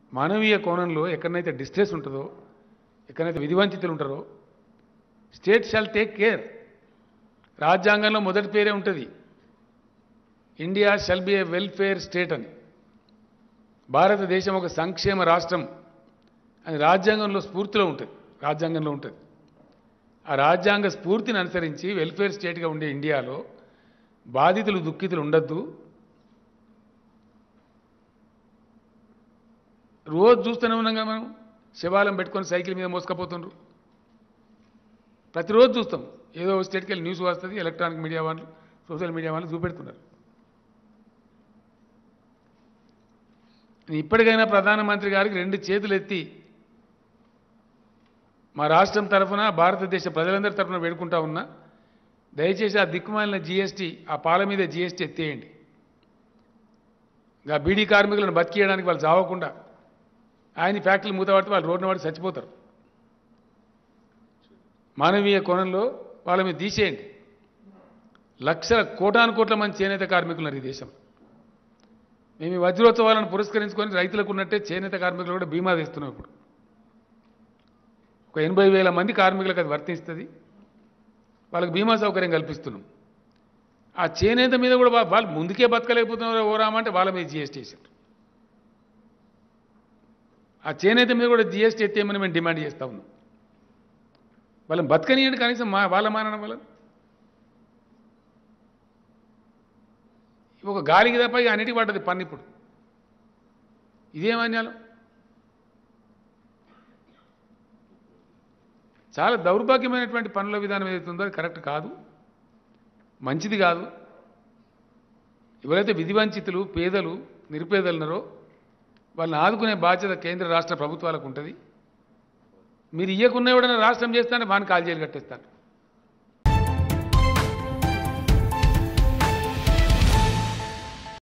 మానవీయ కోణంలో ఎక్కడనైతే డిస్ట్రెస్ ఉంటుందో ఎక్కడైతే విధివంచితులు ఉంటారో స్టేట్ షాల్ టేక్ కేర్ రాజ్యాంగంలో మొదటి పేరే ఉంటుంది India shall be a welfare state అని భారతదేశం ఒక సంక్షేమ రాష్ట్రం అని రాజ్యాంగంలో స్ఫూర్తిలో ఉంటుంది రాజ్యాంగంలో ఉంటుంది ఆ రాజ్యాంగ స్ఫూర్తిని అనుసరించి వెల్ఫేర్ స్టేట్గా ఉండే ఇండియాలో బాధితులు దుఃఖితులు ఉండొద్దు రోజు చూస్తూనే ఉన్నాం కదా మనం శివాలయం పెట్టుకొని సైకిల్ మీద మోసుకపోతుండ్రు ప్రతిరోజు చూస్తాం ఏదో ఒక స్టేట్కి వెళ్ళి న్యూస్ వస్తుంది ఎలక్ట్రానిక్ మీడియా వాళ్ళు సోషల్ మీడియా వాళ్ళు చూపెడుతున్నారు ఇప్పటికైనా ప్రధానమంత్రి గారికి రెండు చేతులు ఎత్తి మా రాష్ట్రం తరఫున భారతదేశ ప్రజలందరి తరఫున వేడుకుంటా ఉన్నా దయచేసి ఆ దిక్కుమాలిన జీఎస్టీ ఆ పాల మీద జీఎస్టీ ఎత్తేయండి ఇంకా బీడీ కార్మికులను బతికేయడానికి వాళ్ళు చావకుండా ఆయన ఫ్యాక్టరీలు మూతపడితే వాళ్ళు రోడ్డున పడి చచ్చిపోతారు మానవీయ కోణంలో వాళ్ళ మీద తీసేయండి లక్షల కోటాను కోట్ల మంది చేనేత కార్మికులు ఉన్నారు ఈ దేశం మేము ఈ వజ్రోత్సవాలను పురస్కరించుకొని రైతులకు ఉన్నట్టే చేనేత కార్మికులు కూడా బీమా తెస్తున్నాం ఇప్పుడు ఒక ఎనభై వేల మంది కార్మికులకు అది వర్తిస్తుంది వాళ్ళకి బీమా సౌకర్యం కల్పిస్తున్నాం ఆ చేనేత మీద కూడా వా- వాళ్ళు ముందుకే బతకలేకపోతున్నారు ఓ రామంటే వాళ్ళ మీద జీఎస్టీ వేసారు ఆ చేనేత మీద కూడా జీఎస్టీ ఎత్తేయమని మేము డిమాండ్ చేస్తా ఉన్నాం వాళ్ళని బతకనియండి కనీసం మా వాళ్ళ మానడం వల్ల ఒక గాలికి తప్ప ఇక అన్నిటికి పడ్డది పన్ను ఇప్పుడు ఇదేమన్యాలం చాలా దౌర్భాగ్యమైనటువంటి పనుల విధానం ఏదైతే ఉందో అది కరెక్ట్ కాదు మంచిది కాదు ఎవరైతే విధివంచితులు పేదలు నిరుపేదలు ఉన్నారో వాళ్ళని ఆదుకునే బాధ్యత కేంద్ర రాష్ట్ర ప్రభుత్వాలకు ఉంటుంది మీరు ఇయ్యకున్న ఎవడైనా రాష్ట్రం చేస్తానే వాని కాల్ జైలు కట్టేస్తాను